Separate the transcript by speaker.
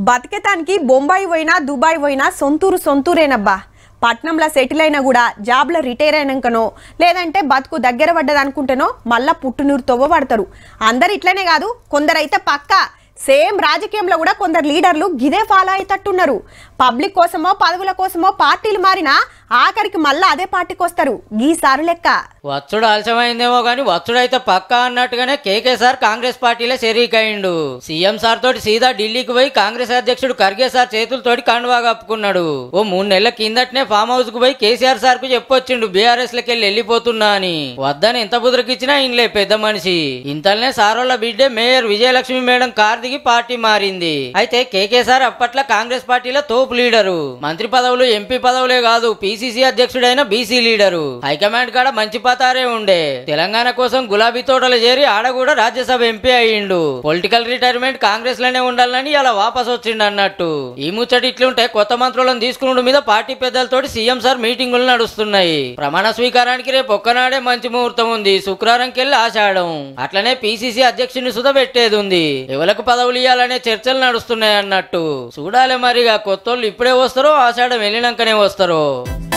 Speaker 1: బతికేతానికి బొంబాయి పోయినా దుబాయ్ పోయినా సొంతూరు సొంతూరేనబ్బా పట్నంలో సెటిల్ అయినా కూడా జాబ్లో రిటైర్ అయినాకనో లేదంటే బతుకు దగ్గర పడ్డది అనుకుంటేనో మళ్ళా పుట్టునూరు తవ్వ పడతారు అందరు ఇట్లనే కాదు కొందరైతే పక్క సేమ్ రాజకీయంలో కూడా కొందరు లీడర్లు గిదే ఫాలో అయ్యేటట్టున్నారు పబ్లిక్ కోసమో పదవుల కోసమో పార్టీలు మారినా ఆఖరికి మళ్ళా అదే పార్టీకి వస్తారు గీసారు లెక్క
Speaker 2: వచ్చుడు ఆలస్యమైందేమో గాని వచ్చుడైతే పక్కా అన్నట్టుగానే కేకే సార్ కాంగ్రెస్ పార్టీలో షరీకయిండు సీఎం సార్ తోటి సీదా ఢిల్లీకి పోయి కాంగ్రెస్ అధ్యక్షుడు ఖర్గే సార్ చేతులతోటి కండువా కప్పుకున్నాడు ఓ మూడు నెలల కిందటనే ఫామ్ హౌస్ కు పోయి కేసీఆర్ సార్ కు చెప్పొచ్చిండు బీఆర్ఎస్ లకి వెళ్ళి వెళ్ళిపోతున్నా అని వద్దని ఎంత బుదరకిచ్చినా ఇన్లే పెద్ద మనిషి ఇంతలోనే సారోళ్ళ బిడ్డే మేయర్ విజయలక్ష్మి మేడం కార్ దిగి పార్టీ మారింది అయితే కేకే సార్ అప్పట్లో కాంగ్రెస్ పార్టీలో తోపు లీడరు మంత్రి పదవులు ఎంపీ పదవులే కాదు పీసీసీ అధ్యక్షుడైన బీసీ లీడరు హైకమాండ్ కాడ మంచి పతారే ఉండే తెలంగాణ కోసం గులాబీ తోటలు చేరి ఆడ కూడా రాజ్యసభ ఎంపీ అయ్యిండు పొలిటికల్ రిటైర్మెంట్ కాంగ్రెస్ లోనే ఉండాలని ఇలా వాపస్ వచ్చిండు అన్నట్టు ఈ ముచ్చటి ఇట్లుంటే కొత్త మంత్రులను తీసుకున్న మీద పార్టీ పెద్దలతోటి సీఎం సార్ మీటింగులు నడుస్తున్నాయి ప్రమాణ స్వీకారానికి రేపు ఒక్కనాడే మంచి ముహూర్తం ఉంది శుక్రవారంకెళ్ళి ఆషాఢం అట్లనే పీసీసీ అధ్యక్షుని సుధ పెట్టేది ఉంది ఎవరికి పదవులు ఇవ్వాలనే చర్చలు నడుస్తున్నాయి అన్నట్టు చూడాలి మరిగా కొత్తోళ్ళు ఇప్పుడే వస్తారో ఆషాఢం వెళ్ళినాకనే వస్తారో